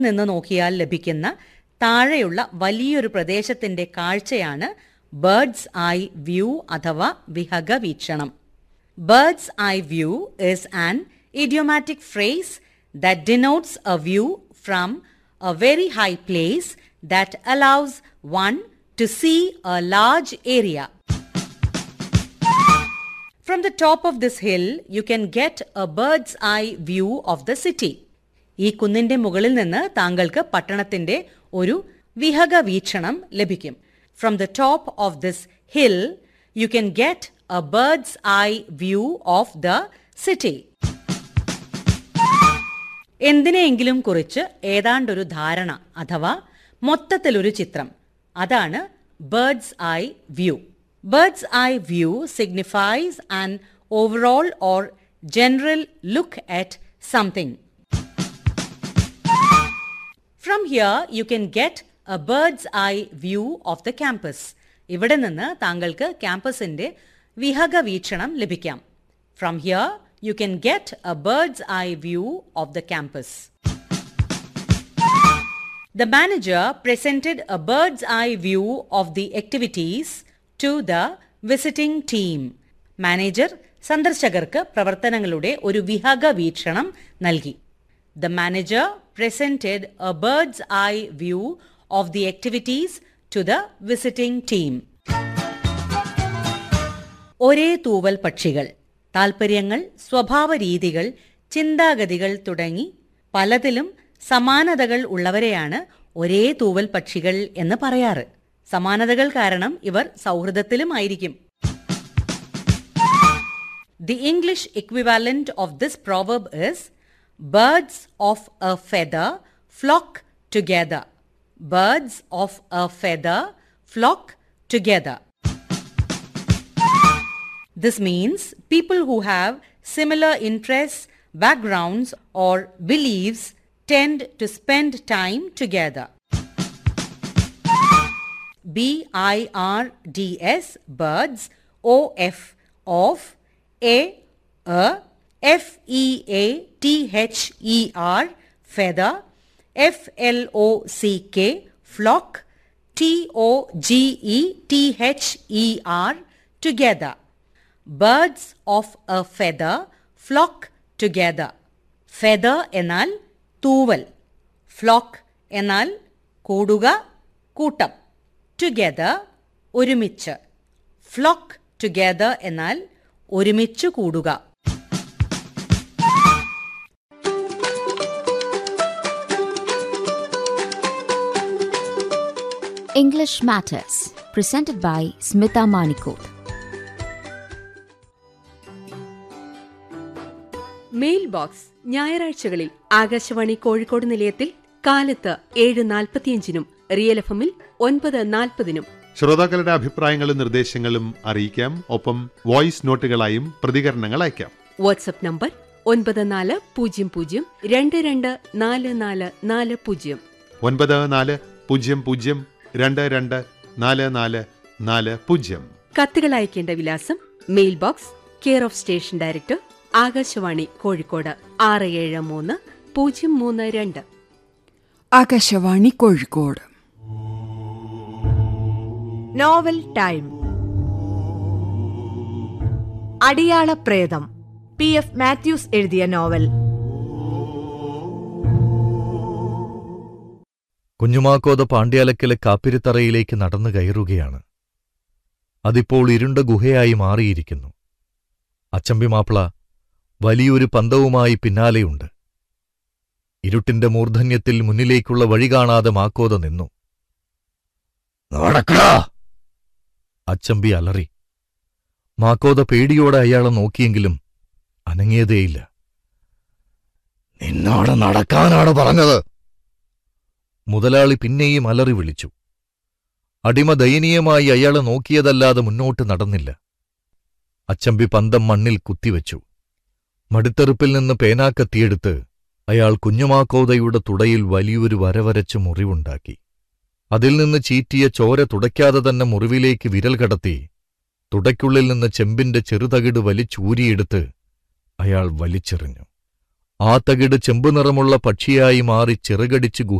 നിന്ന് നോക്കിയാൽ ലഭിക്കുന്ന താഴെയുള്ള വലിയൊരു പ്രദേശത്തിന്റെ കാഴ്ചയാണ് ബേർഡ്സ് ഐ വ്യൂ അഥവാ വിഹഗ വീക്ഷണം bird's eye view is an idiomatic phrase that denotes a view from a very high place that allows one to see a large area. From the top of this hill, you can get a bird's eye view of the city. ഈ കുന്നിന്റെ മുകളിൽ നിന്ന് താങ്കൾക്ക് പട്ടണത്തിന്റെ ഒരു വിഹക വീക്ഷണം ലഭിക്കും from the top of this hill you can get a bird's eye view of the city എന്തിനെയെങ്കിലും കുറിച്ച് ഏതാണ്ടൊരു ധാരണ അഥവാ മൊത്തത്തിലൊരു ചിത്രം അതാണ് bird's eye view bird's eye view signifies an overall or general look at something from here you can get a bird's eye view of the campus ഇവിടെ നിന്ന് താങ്കൾക്ക് ക്യാമ്പസിന്റെ വിഹക വീക്ഷണം ലഭിക്കാം from here you can get a bird's eye view of the campus The manager presented a bird's eye view of the activities to the visiting team. Manager സന്ദർശകർക്ക് പ്രവർത്തനങ്ങളുടെ ഒരു വിഹക വീക്ഷണം നൽകി the manager presented a bird's eye view of the activities to the visiting team. ഒരേ തൂവൽ പക്ഷികൾ താൽപ്പര്യങ്ങൾ സ്വഭാവ രീതികൾ ചിന്താഗതികൾ തുടങ്ങി പലതിലും സമാനതകൾ ഉള്ളവരെയാണ് ഒരേ തൂവൽ പക്ഷികൾ എന്ന് പറയാറ് സമാനതകൾ കാരണം ഇവർ സൗഹൃദത്തിലുമായിരിക്കും the English equivalent of this proverb is birds of a feather flock together birds of a feather flock together This means people who have similar interests, backgrounds, or beliefs tend to spend time together. B I R D S birds O F of A a F E A T H E R feather F L O C K flock T O G E T H E R together birds of a feather flock together feather എന്നാൽ തൂവൽ flock എന്നാൽ കൂടുക കൂട്ടം together ഒരുമിച്ച് flock together എന്നാൽ ഒരുമിച്ച് കൂടുക English Matters, presented by Smita Manikot. Mail box ഞായറാഴ്ചകളിൽ ആകാശവാണി കോഴിക്കോട് നിലയത്തിൽ കാലത്ത് ഏഴ് നാൽപ്പത്തിയഞ്ചിനും റിയൽ എഫ് എമ്മിൽ ഒൻപത് നാൽപ്പതിനും ശ്രോതാക്കളുടെ അഭിപ്രായങ്ങളും നിർദ്ദേശങ്ങളും അറിയിക്കാം ഒപ്പം വോയിസ് നോട്ടുകളായും പ്രതികരണങ്ങൾ അയക്കാം വാട്സപ്പ് നമ്പർ ഒൻപത് നാല് പൂജ്യം പൂജ്യം രണ്ട് രണ്ട് നാല് നാല് നാല് പൂജ്യം ഒൻപത് നാല് പൂജ്യം പൂജ്യം രണ്ട് രണ്ട് നാല് നാല് നാല് പൂജ്യം കത്തുകൾ അയക്കേണ്ട വിലാസം mail box care of station director Akashvani Kozhikode ആറ് ഏഴ് മൂന്ന് പൂജ്യം മൂന്ന് രണ്ട് ആകാശവാണി കോഴിക്കോട് നോവൽ ടൈം അടിയാള പ്രേതം പി എഫ് മാത്യൂസ് എഴുതിയ നോവൽ കുഞ്ഞുമാക്കോത പാണ്ഡ്യാലക്കിലെ കാപ്പിരിത്തറയിലേക്ക് നടന്നു കയറുകയാണ് അതിപ്പോൾ ഇരുണ്ട ഗുഹയായി മാറിയിരിക്കുന്നു അച്ചമ്പി മാപ്പിള വലിയൊരു പന്തവുമായി പിന്നാലെയുണ്ട് ഇരുട്ടിന്റെ മൂർധന്യത്തിൽ മുന്നിലേക്കുള്ള വഴി കാണാതെ മാക്കോത നിന്നു നടക്കടാ അച്ചമ്പി അലറി മാക്കോത പേടിയോടെ അയാളെ നോക്കിയെങ്കിലും അനങ്ങിയതേയില്ല നിന്നോട് നടക്കാനാണ് പറഞ്ഞത് മുതലാളി പിന്നെയും അലറി വിളിച്ചു അടിമ ദയനീയമായി അയാളെ നോക്കിയതല്ലാതെ മുന്നോട്ട് നടന്നില്ല അച്ചമ്പി പന്തം മണ്ണിൽ കുത്തിവെച്ചു മടിത്തെറുപ്പിൽ നിന്ന് പേനാക്കത്തിയെടുത്ത് അയാൾ കുഞ്ഞുമാക്കോതയുടെ തുടയിൽ വലിയൊരു വരവരച്ച് മുറിവുണ്ടാക്കി അതിൽ നിന്ന് ചീറ്റിയ ചോര തുടയ്ക്കാതെ തന്നെ മുറിവിലേക്ക് വിരൽ കടത്തി തുടയ്ക്കുള്ളിൽ നിന്ന് ചെമ്പിന്റെ ചെറുതകിട് വലിച്ചൂരിയെടുത്ത് അയാൾ വലിച്ചെറിഞ്ഞു ആ തകിട് ചെമ്പുനിറമുള്ള പക്ഷിയായി മാറി ചിറകടിച്ച്